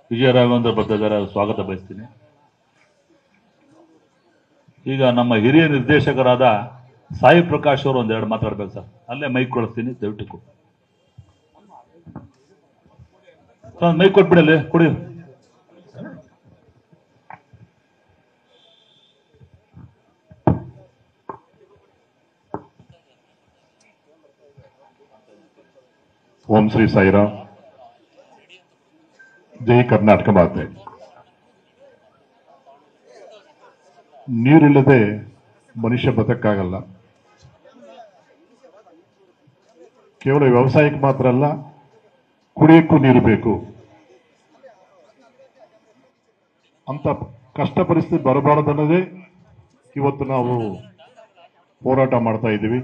ವಿಜಯ ರಾಘವೇಂದ್ರ ಬರ್ತಿದ್ದಾರೆ ಸ್ವಾಗತ ಬಯಸ್ತೀನಿ ಈಗ ನಮ್ಮ ಹಿರಿಯ ನಿರ್ದೇಶಕರಾದ ಸಾಯಿ ಪ್ರಕಾಶ್ ಅವರು ಒಂದೆರಡು ಮಾತಾಡ್ಬೇಕು ಸರ್ ಅಲ್ಲೇ ಮೈಕ್ ಕೊಡಿಸ್ತೀನಿ ದಯವಿಟ್ಟು ಕೊ- ಸರ್, ಮೈಕ್ ಕೊಟ್ಬಿಡಿ ಅಲ್ಲಿ ಕೊಡಿ ಓಂ ಶ್ರೀ ಸಾಯಿರಾಮ್ ಜೈ ಕರ್ನಾಟಕ ಮಾತೆ ನೀರಿಲ್ಲದೆ ಮನುಷ್ಯ ಬದುಕಾಗಲ್ಲ ಕೇವಲ ವ್ಯವಸಾಯಕ್ಕೆ ಮಾತ್ರ ಅಲ್ಲ ಕುಡಿಯಕ್ಕೂ ನೀರು ಬೇಕು ಅಂತ ಕಷ್ಟ ಪರಿಸ್ಥಿತಿ ಬರಬಾರದನ್ನೋದೇ ಇವತ್ತು ನಾವು ಹೋರಾಟ ಮಾಡ್ತಾ ಇದ್ದೀವಿ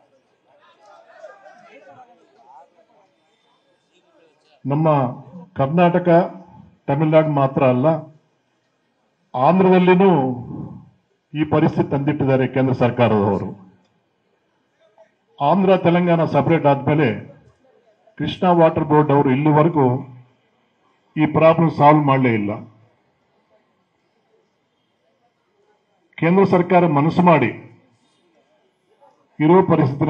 ನಮ್ಮ ಕರ್ನಾಟಕ ತಮಿಳುನಾಡು ಮಾತ್ರ ಅಲ್ಲ ಆಂಧ್ರದಲ್ಲಿನೂ ಈ ಪರಿಸ್ಥಿತಿ ತಂದಿಟ್ಟಿದ್ದಾರೆ ಕೇಂದ್ರ ಸರ್ಕಾರದವರು ಆಂಧ್ರ ತೆಲಂಗಾಣ ಸಪರೇಟ್ ಆದ್ಮೇಲೆ ಕೃಷ್ಣ ವಾಟರ್ ಬೋರ್ಡ್ ಅವರು ಇಲ್ಲಿವರೆಗೂ ಈ ಪ್ರಾಬ್ಲಮ್ ಸಾಲ್ವ್ ಮಾಡಲೇ ಇಲ್ಲ ಕೇಂದ್ರ ಸರ್ಕಾರ ಮನಸ್ಸು ಮಾಡಿ ಇರೋ ಪರಿಸ್ಥಿತಿನ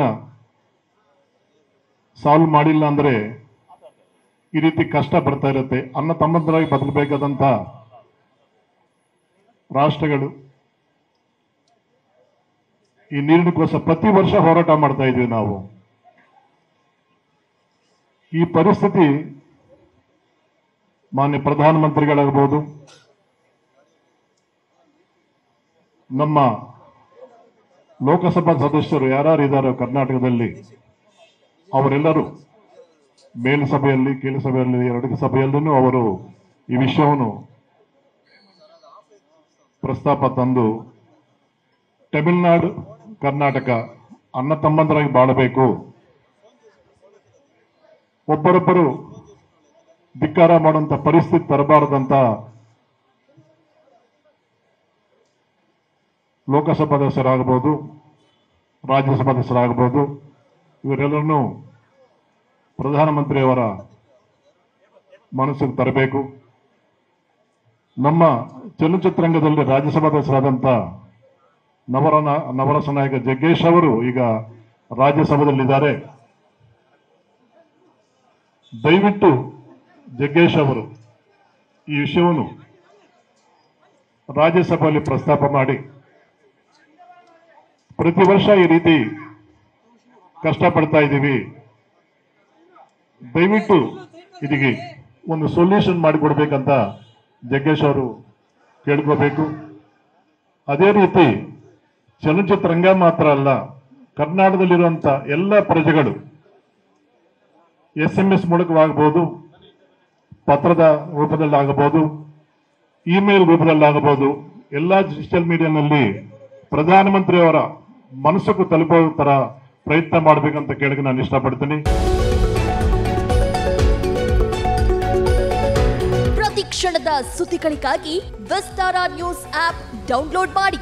ಸಾಲ್ವ್ ಮಾಡಿಲ್ಲ ಅಂದ್ರೆ ಈ ರೀತಿ ಕಷ್ಟ ಬರ್ತಾ ಇರುತ್ತೆ ಅನ್ನ ತಮ್ಮಂದರಾಗಿ ಬದುಕಬೇಕಾದಂತ ರಾಷ್ಟ್ರಗಳು ಈ ನೀರಿನಕ್ಕೋಸ್ಕರ ಪ್ರತಿ ವರ್ಷ ಹೋರಾಟ ಮಾಡ್ತಾ ಇದ್ವಿ ನಾವು ಈ ಪರಿಸ್ಥಿತಿ ಮಾನ್ಯ ಪ್ರಧಾನಮಂತ್ರಿಗಳಾಗಬಹುದು ನಮ್ಮ ಲೋಕಸಭಾ ಸದಸ್ಯರು ಯಾರ್ಯಾರು ಇದ್ದಾರೋ ಕರ್ನಾಟಕದಲ್ಲಿ ಅವರೆಲ್ಲರೂ ಮೇಲ್ಸಭೆಯಲ್ಲಿ ಕೀಳು ಸಭೆಯಲ್ಲಿ ಎರಡು ಸಭೆಯಲ್ಲೂ ಅವರು ಈ ವಿಷಯವನ್ನು ಪ್ರಸ್ತಾಪ ತಂದು ತಮಿಳುನಾಡು ಕರ್ನಾಟಕ ಅಣ್ಣ ತಮ್ಮಂದರಾಗಿ ಬಾಳಬೇಕು ಒಬ್ಬರೊಬ್ಬರು ಧಿಕ್ಕಾರ ಮಾಡುವಂತ ಪರಿಸ್ಥಿತಿ ತರಬಾರದಂತ ಲೋಕಸಭಾ ಸದಸ್ಯರಾಗಬಹುದು ರಾಜ್ಯಸಭಾ ಸದಸ್ಯರಾಗಬಹುದು ಇವರೆಲ್ಲರನ್ನೂ ಪ್ರಧಾನಮಂತ್ರಿಯವರ ಮನಸ್ಸಿಗೆ ತರಬೇಕು ನಮ್ಮ ಚಲನಚಿತ್ರರಂಗದಲ್ಲಿ ರಾಜ್ಯಸಭಾ ಸದಸ್ಯರಾದಂಥ ನವರನ ನವರಸ ನಾಯಕ ಜಗ್ಗೇಶ್ ಅವರು ಈಗ ರಾಜ್ಯಸಭೆಯಲ್ಲಿದ್ದಾರೆ ದಯವಿಟ್ಟು ಜಗ್ಗೇಶ್ ಅವರು ಈ ವಿಷಯವನ್ನು ರಾಜ್ಯಸಭೆಯಲ್ಲಿ ಪ್ರಸ್ತಾಪ ಮಾಡಿ ಪ್ರತಿ ವರ್ಷ ಈ ರೀತಿ ಕಷ್ಟಪಡ್ತಾ ಇದ್ದೀವಿ ದಯವಿಟ್ಟು ಇದಕ್ಕೆ ಒಂದು ಸೊಲ್ಯೂಷನ್ ಮಾಡಿಕೊಡ್ಬೇಕಂತ ಜಗ್ಗೇಶ್ ಅವರು ಕೇಳ್ಕೋಬೇಕು ಅದೇ ರೀತಿ ಚಲನಚಿತ್ರರಂಗ ಮಾತ್ರ ಅಲ್ಲ ಕರ್ನಾಟಕದಲ್ಲಿರುವಂತ ಎಲ್ಲ ಪ್ರಜೆಗಳು ಎಸ್ ಎಂ ಎಸ್ ಮೂಲಕವಾಗಬಹುದು ಪತ್ರದ ರೂಪದಲ್ಲಾಗಬಹುದು ಇಮೇಲ್ ರೂಪದಲ್ಲಾಗಬಹುದು ಎಲ್ಲ ಡಿಜಿಟಲ್ ಮೀಡಿಯಾನಲ್ಲಿ ಪ್ರಧಾನಮಂತ್ರಿಯವರ ಮನಸ್ಸಕ್ಕೂ ತಲುಪೋ ತರ ಪ್ರಯತ್ನ ಮಾಡಬೇಕಂತ ಕೇಳಕ್ಕೆ ನಾನು ಇಷ್ಟಪಡ್ತೀನಿ ಪ್ರತಿ ಕ್ಷಣದ ಸುದ್ದಿಗಳಿಗಾಗಿ ವಿಸ್ತಾರ ನ್ಯೂಸ್ ಆಪ್ ಡೌನ್ಲೋಡ್ ಮಾಡಿ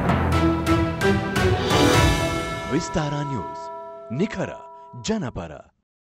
ವಿಸ್ತಾರ ನ್ಯೂಸ್ ನಿಖರ ಜನಪರ